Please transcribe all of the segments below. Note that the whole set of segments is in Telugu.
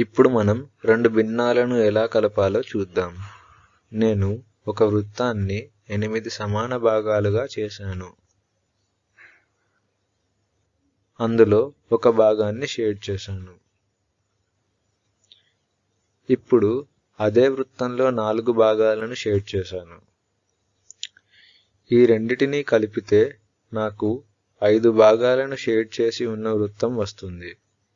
ఇప్పుడు మనం రెండు భిన్నాలను ఎలా కలపాలో చూద్దాం నేను ఒక వృత్తాన్ని ఎనిమిది సమాన భాగాలుగా చేశాను అందులో ఒక భాగాన్ని షేడ్ చేశాను ఇప్పుడు అదే వృత్తంలో నాలుగు భాగాలను షేడ్ చేశాను ఈ రెండిటినీ కలిపితే నాకు ఐదు భాగాలను షేడ్ చేసి ఉన్న వృత్తం వస్తుంది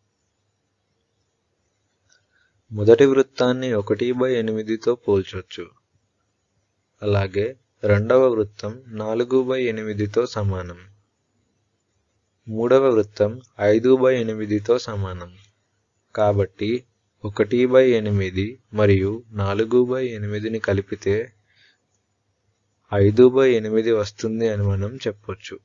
మొదటి వృత్తాన్ని ఒకటి బై ఎనిమిదితో పోల్చొచ్చు అలాగే రెండవ వృత్తం నాలుగు బై ఎనిమిదితో సమానం మూడవ వృత్తం ఐదు బై ఎనిమిదితో సమానం కాబట్టి ఒకటి బై ఎనిమిది మరియు నాలుగు బై ఎనిమిదిని కలిపితే ఐదు బై ఎనిమిది వస్తుంది అని మనం చెప్పొచ్చు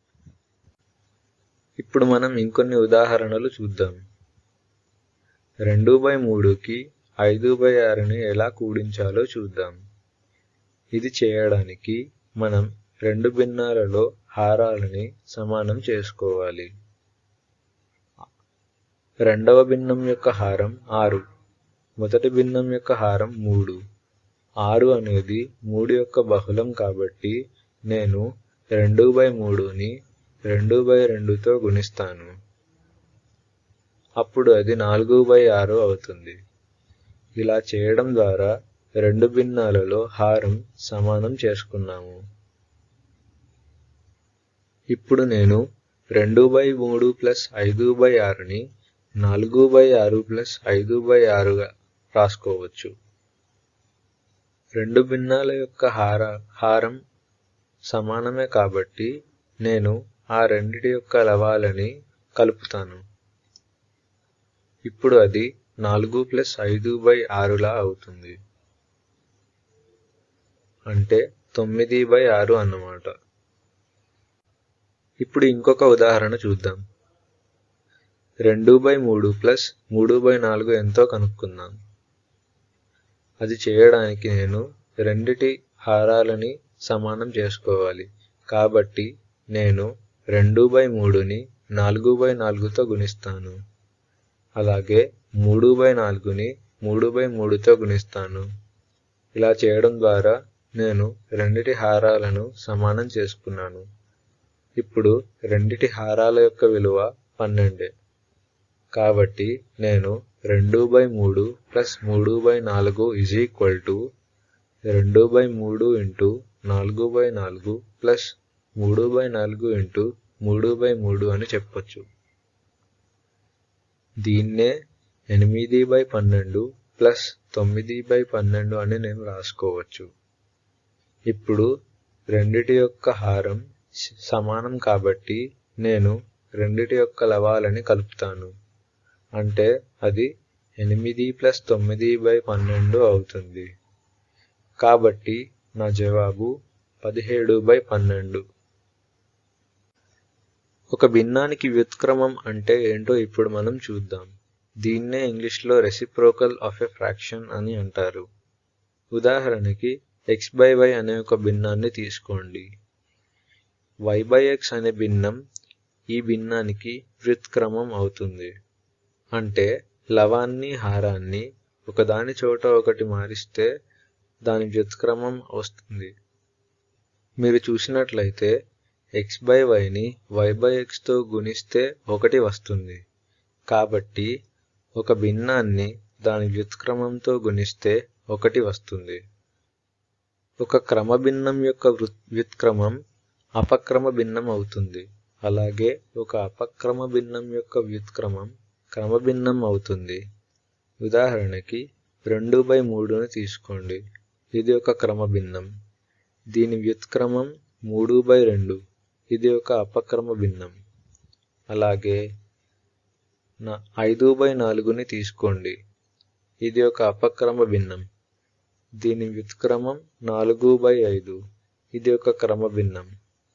ఇప్పుడు మనం ఇంకొన్ని ఉదాహరణలు చూద్దాం రెండు బై మూడుకి ఐదు బై ఆరుని ఎలా కూడించాలో చూద్దాం ఇది చేయడానికి మనం రెండు భిన్నాలలో హారాలని సమానం చేసుకోవాలి రెండవ భిన్నం యొక్క హారం ఆరు మొదటి భిన్నం యొక్క హారం మూడు ఆరు అనేది మూడు యొక్క బహుళం కాబట్టి నేను రెండు బై మూడుని రెండు బై రెండుతో గుణిస్తాను అప్పుడు అది నాలుగు బై ఆరు అవుతుంది ఇలా చేయడం ద్వారా రెండు భిన్నాలలో హారం సమానం చేసుకున్నాము ఇప్పుడు నేను రెండు బై మూడు ప్లస్ ఐదు బై ఆరుని నాలుగు బై ఆరు ప్లస్ ఐదు బై ఆరుగా రాసుకోవచ్చు రెండు భిన్నాల యొక్క హార హారం సమానమే కాబట్టి నేను ఆ రెండిటి యొక్క లవాలని కలుపుతాను ఇప్పుడు అది నాలుగు ప్లస్ ఐదు బై ఆరులా అవుతుంది అంటే తొమ్మిది బై ఆరు అన్నమాట ఇప్పుడు ఇంకొక ఉదాహరణ చూద్దాం రెండు బై మూడు ప్లస్ మూడు బై నాలుగు ఎంతో కనుక్కుందాం అది చేయడానికి నేను రెండిటి హారాలని సమానం చేసుకోవాలి కాబట్టి నేను రెండు బై మూడుని నాలుగు బై నాలుగుతో గుణిస్తాను అలాగే మూడు బై నాలుగుని మూడు బై మూడుతో గుణిస్తాను ఇలా చేయడం ద్వారా నేను రెండిటి హారాలను సమానం చేసుకున్నాను ఇప్పుడు రెండిటి హారాల యొక్క విలువ పన్నెండే కాబట్టి నేను రెండు బై మూడు ప్లస్ మూడు బై నాలుగు ఇజ్ ఈక్వల్ టు రెండు బై మూడు ఇంటూ నాలుగు బై నాలుగు ప్లస్ మూడు బై నాలుగు ఇంటూ మూడు బై మూడు అని చెప్పొచ్చు దీన్నే ఎనిమిది బై పన్నెండు ప్లస్ తొమ్మిది బై పన్నెండు అని నేను రాసుకోవచ్చు ఇప్పుడు రెండిటి యొక్క హారం సమానం కాబట్టి నేను రెండిటి యొక్క లవాలని కలుపుతాను అంటే అది ఎనిమిది ప్లస్ తొమ్మిది బై పన్నెండు అవుతుంది కాబట్టి నా జవాబు పదిహేడు బై పన్నెండు ఒక భిన్నానికి వ్యుత్క్రమం అంటే ఏంటో ఇప్పుడు మనం చూద్దాం దీన్నే ఇంగ్లీష్లో రెసిప్రోకల్ ఆఫ్ ఎ ఫ్రాక్షన్ అని అంటారు ఉదాహరణకి ఎక్స్ బై వై అనే ఒక భిన్నాన్ని తీసుకోండి వై బై ఎక్స్ అనే భిన్నం ఈ భిన్నానికి వ్యుత్క్రమం అవుతుంది అంటే లవాన్ని హారాన్ని ఒకదాని చోట ఒకటి మారిస్తే దాని వ్యుత్క్రమం వస్తుంది మీరు చూసినట్లయితే ఎక్స్ బై వైని వై బై ఎక్స్తో గుణిస్తే ఒకటి వస్తుంది కాబట్టి ఒక భిన్నాన్ని దాని వ్యుత్క్రమంతో గుణిస్తే ఒకటి వస్తుంది ఒక క్రమ భిన్నం యొక్క వ్యుత్క్రమం అపక్రమ భిన్నం అవుతుంది అలాగే ఒక అపక్రమ భిన్నం యొక్క వ్యుత్క్రమం క్రమభిన్నం అవుతుంది ఉదాహరణకి రెండు బై మూడుని తీసుకోండి ఇది ఒక క్రమభిన్నం దీని వ్యుత్క్రమం మూడు బై రెండు ఇది ఒక అపక్రమ భిన్నం అలాగే నా ఐదు బై నాలుగుని తీసుకోండి ఇది ఒక అపక్రమ భిన్నం దీని వ్యుత్క్రమం నాలుగు బై ఐదు ఇది ఒక క్రమ భిన్నం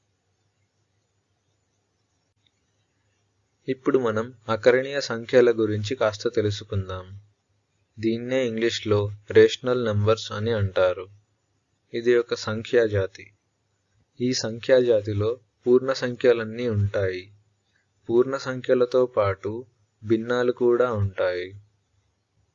ఇప్పుడు మనం అకరణీయ సంఖ్యల గురించి కాస్త తెలుసుకుందాం దీన్నే ఇంగ్లీష్లో రేషనల్ నెంబర్స్ అని అంటారు ఇది ఒక సంఖ్యా జాతి ఈ సంఖ్యా జాతిలో పూర్ణ సంఖ్యలన్నీ ఉంటాయి పూర్ణ సంఖ్యలతో పాటు భిన్నాలు కూడా ఉంటాయి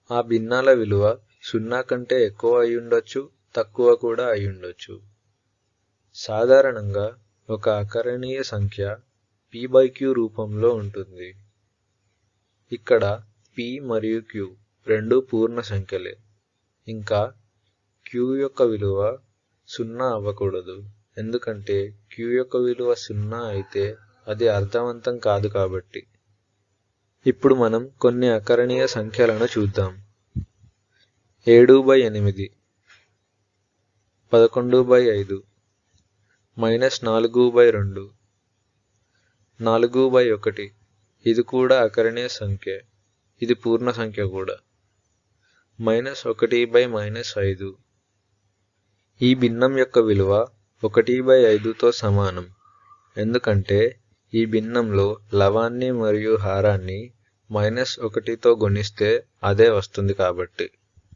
ఆ భిన్నాల విలువ సున్నా కంటే ఎక్కువ అయ్యుండొచ్చు తక్కువ కూడా అయ్యుండొచ్చు సాధారణంగా ఒక అకరణీయ సంఖ్య పీ బై క్యూ రూపంలో ఉంటుంది ఇక్కడ పి మరియు క్యూ రెండు పూర్ణ సంఖ్యలే ఇంకా క్యూ యొక్క విలువ సున్నా అవ్వకూడదు ఎందుకంటే క్యూ యొక్క విలువ సున్నా అయితే అది అర్థవంతం కాదు కాబట్టి ఇప్పుడు మనం కొన్ని అకరణీయ సంఖ్యలను చూద్దాం ఏడు బై ఎనిమిది పదకొండు బై ఐదు మైనస్ నాలుగు బై రెండు నాలుగు బై ఒకటి ఇది కూడా అకరణీయ సంఖ్య ఇది పూర్ణ సంఖ్య కూడా మైనస్ ఒకటి బై మైనస్ ఐదు ఈ భిన్నం యొక్క విలువ ఒకటి బై ఐదుతో సమానం ఎందుకంటే ఈ భిన్నంలో లవాన్ని మరియు హారాన్ని మైనస్ ఒకటితో గుణిస్తే అదే వస్తుంది కాబట్టి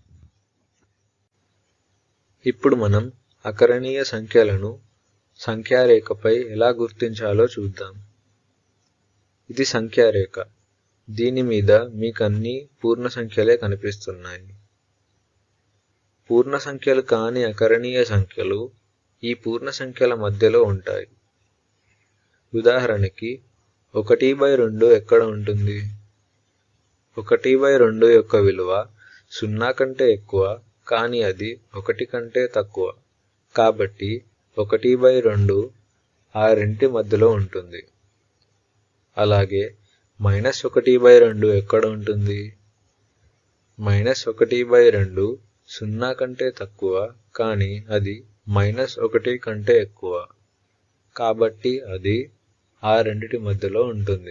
ఇప్పుడు మనం అకరణీయ సంఖ్యలను సంఖ్యారేఖపై ఎలా గుర్తించాలో చూద్దాం ఇది సంఖ్యారేఖ దీని మీద మీకు అన్ని పూర్ణ సంఖ్యలే కనిపిస్తున్నాయి పూర్ణ సంఖ్యలు కాని అకరణీయ సంఖ్యలు ఈ పూర్ణ సంఖ్యల మధ్యలో ఉంటాయి ఉదాహరణకి ఒకటి బై రెండు ఎక్కడ ఉంటుంది ఒకటి బై రెండు యొక్క విలువ సున్నా కంటే ఎక్కువ కానీ అది ఒకటి కంటే తక్కువ కాబట్టి ఒకటి బై రెండు ఆ రెంటి మధ్యలో ఉంటుంది అలాగే మైనస్ ఒకటి బై రెండు ఎక్కడ ఉంటుంది మైనస్ ఒకటి బై రెండు సున్నా కంటే తక్కువ కానీ అది మైనస్ ఒకటి కంటే ఎక్కువ కాబట్టి అది ఆ రెండిటి మధ్యలో ఉంటుంది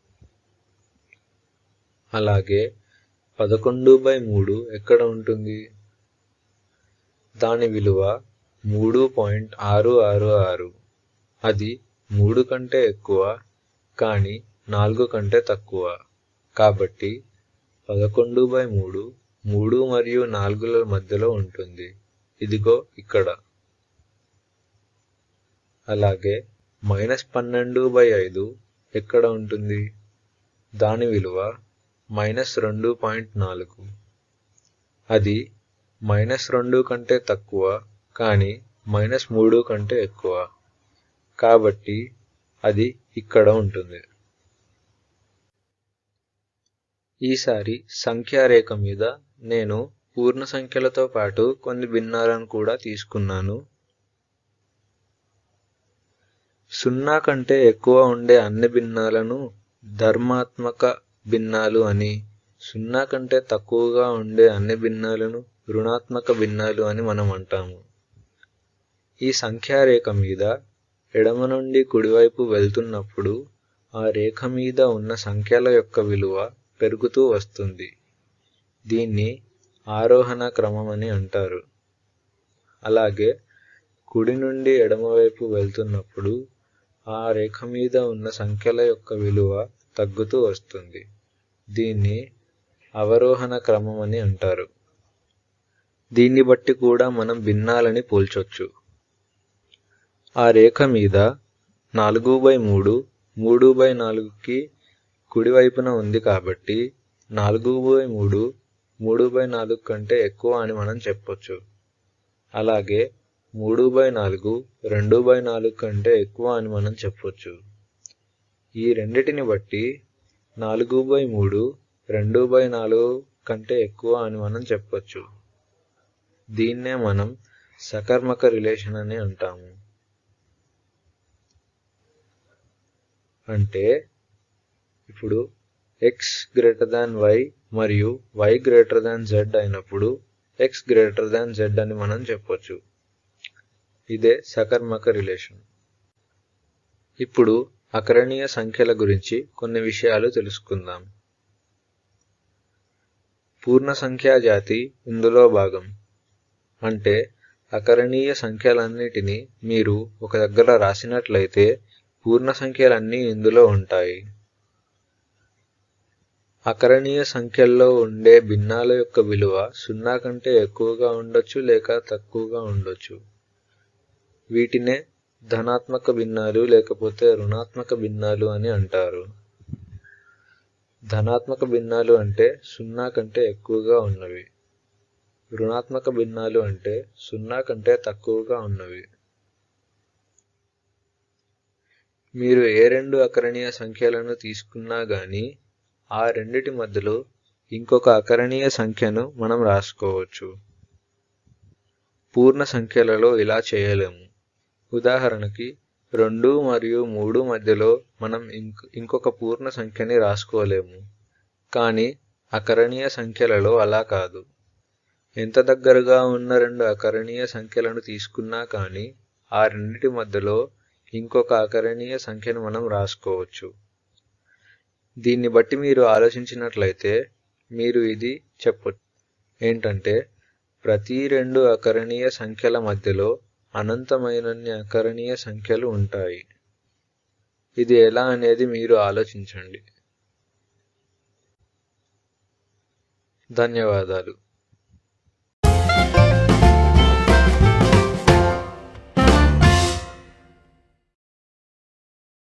అలాగే పదకొండు బై మూడు ఎక్కడ ఉంటుంది దాని విలువ మూడు పాయింట్ ఆరు ఆరు ఆరు అది మూడు కంటే ఎక్కువ కానీ నాలుగు కంటే తక్కువ కాబట్టి పదకొండు బై మూడు మూడు మరియు నాలుగుల మధ్యలో ఉంటుంది ఇదిగో ఇక్కడ అలాగే మైనస్ పన్నెండు బై ఐదు ఎక్కడ ఉంటుంది దాని విలువ మైనస్ రెండు పాయింట్ నాలుగు అది మైనస్ రెండు కంటే తక్కువ కానీ మైనస్ మూడు కంటే ఎక్కువ కాబట్టి అది ఇక్కడ ఉంటుంది ఈసారి సంఖ్యారేఖ మీద నేను పూర్ణ సంఖ్యలతో పాటు కొన్ని భిన్నాలను కూడా తీసుకున్నాను సున్నా కంటే ఎక్కువ ఉండే అన్ని భిన్నాలను ధర్మాత్మక భిన్నాలు అని సున్నా కంటే తక్కువగా ఉండే అన్ని భిన్నాలను రుణాత్మక భిన్నాలు అని మనం అంటాము ఈ సంఖ్యారేఖ మీద ఎడమ నుండి కుడివైపు వెళ్తున్నప్పుడు ఆ రేఖ మీద ఉన్న సంఖ్యల యొక్క విలువ పెరుగుతూ వస్తుంది దీన్ని ఆరోహణ క్రమం అని అంటారు అలాగే కుడి నుండి ఎడమవైపు వెళ్తున్నప్పుడు ఆ రేఖ మీద ఉన్న సంఖ్యల యొక్క విలువ తగ్గుతూ వస్తుంది దీన్ని అవరోహణ క్రమం అని అంటారు దీన్ని బట్టి కూడా మనం భిన్నాలని పోల్చొచ్చు ఆ రేఖ మీద నాలుగు బై మూడు మూడు బై నాలుగుకి కుడివైపున ఉంది కాబట్టి నాలుగు బై మూడు మూడు బై నాలుగు కంటే ఎక్కువ అని మనం చెప్పొచ్చు అలాగే మూడు బై నాలుగు రెండు బై నాలుగు కంటే ఎక్కువ అని మనం చెప్పొచ్చు ఈ రెండిటిని బట్టి నాలుగు బై మూడు రెండు బై నాలుగు కంటే ఎక్కువ అని మనం చెప్పొచ్చు దీన్నే మనం సకర్మక రిలేషన్ అని అంటాము అంటే ఇప్పుడు ఎక్స్ గ్రేటర్ దాన్ వై మరియు వై గ్రేటర్ దాన్ జెడ్ అయినప్పుడు ఎక్స్ గ్రేటర్ దాన్ జెడ్ అని మనం చెప్పొచ్చు ఇదే సకర్మక రిలేషన్ ఇప్పుడు అకరణీయ సంఖ్యల గురించి కొన్ని విషయాలు తెలుసుకుందాం పూర్ణ సంఖ్యా జాతి ఇందులో భాగం అంటే అకరణీయ సంఖ్యలన్నిటినీ మీరు ఒక దగ్గర రాసినట్లయితే పూర్ణ సంఖ్యలన్నీ ఇందులో ఉంటాయి అకరణీయ సంఖ్యల్లో ఉండే భిన్నాల యొక్క విలువ సున్నా కంటే ఎక్కువగా ఉండొచ్చు లేక తక్కువగా ఉండొచ్చు వీటినే ధనాత్మక భిన్నాలు లేకపోతే రుణాత్మక భిన్నాలు అని అంటారు ధనాత్మక భిన్నాలు అంటే సున్నా కంటే ఎక్కువగా ఉన్నవి ఋణాత్మక భిన్నాలు అంటే సున్నా కంటే తక్కువగా ఉన్నవి మీరు ఏ రెండు అకరణీయ సంఖ్యలను తీసుకున్నా గాని ఆ రెండిటి మధ్యలో ఇంకొక అకరణీయ సంఖ్యను మనం రాసుకోవచ్చు పూర్ణ సంఖ్యలలో ఇలా చేయలేము ఉదాహరణకి రెండు మరియు మూడు మధ్యలో మనం ఇంకొక పూర్ణ సంఖ్యని రాసుకోలేము కానీ అకరణీయ సంఖ్యలలో అలా కాదు ఎంత దగ్గరగా ఉన్న రెండు అకరణీయ సంఖ్యలను తీసుకున్నా కానీ ఆ రెండిటి మధ్యలో ఇంకొక అకరణీయ సంఖ్యను మనం రాసుకోవచ్చు దీన్ని బట్టి మీరు ఆలోచించినట్లయితే మీరు ఇది చెప్ప ఏంటంటే ప్రతి రెండు అకరణీయ సంఖ్యల మధ్యలో అనంతమైనన్ని అకరణీయ సంఖ్యలు ఉంటాయి ఇది ఎలా అనేది మీరు ఆలోచించండి ధన్యవాదాలు